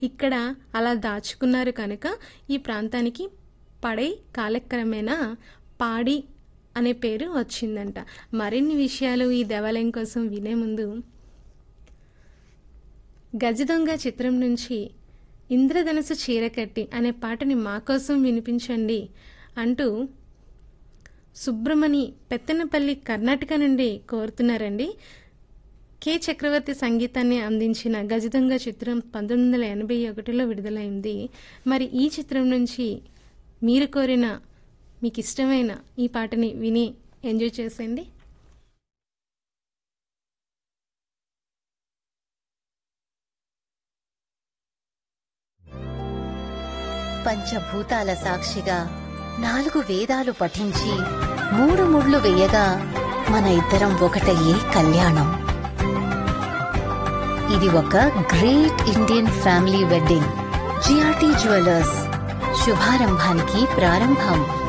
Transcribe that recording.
ఇక్కడ అలా దాచుకున్నారు కనుక ఈ ప్రాంతానికి పడై కాలక్రమేణా పాడి అనే పేరు వచ్చిందంట మరిన్ని విషయాలు ఈ దేవాలయం కోసం వినే ముందు గజదొంగ చిత్రం నుంచి ఇంద్రధనుసు చీర కట్టి అనే పాటని మా కోసం వినిపించండి అంటూ సుబ్రమణి పెత్తనపల్లి కర్ణాటక నుండి కోరుతున్నారండి కె చక్రవర్తి సంగీతాన్ని అందించిన గజదొంగ చిత్రం పంతొమ్మిది వందల ఎనభై ఒకటిలో విడుదలైంది మరి ఈ చిత్రం నుంచి మీరు కోరిన మీకు ఇష్టమైన ఈ పాటని విని ఎంజాయ్ చేసేయండి పంచభూతాల సాక్షిగా నాలుగు వేదాలు పఠించి మూడు ముళ్ళు వేయగా మన ఇద్దరం ఒకటయ్యే కళ్యాణం ఇది ఒక great Indian family wedding GRT jewellers శుభారంభానికి ప్రారంభం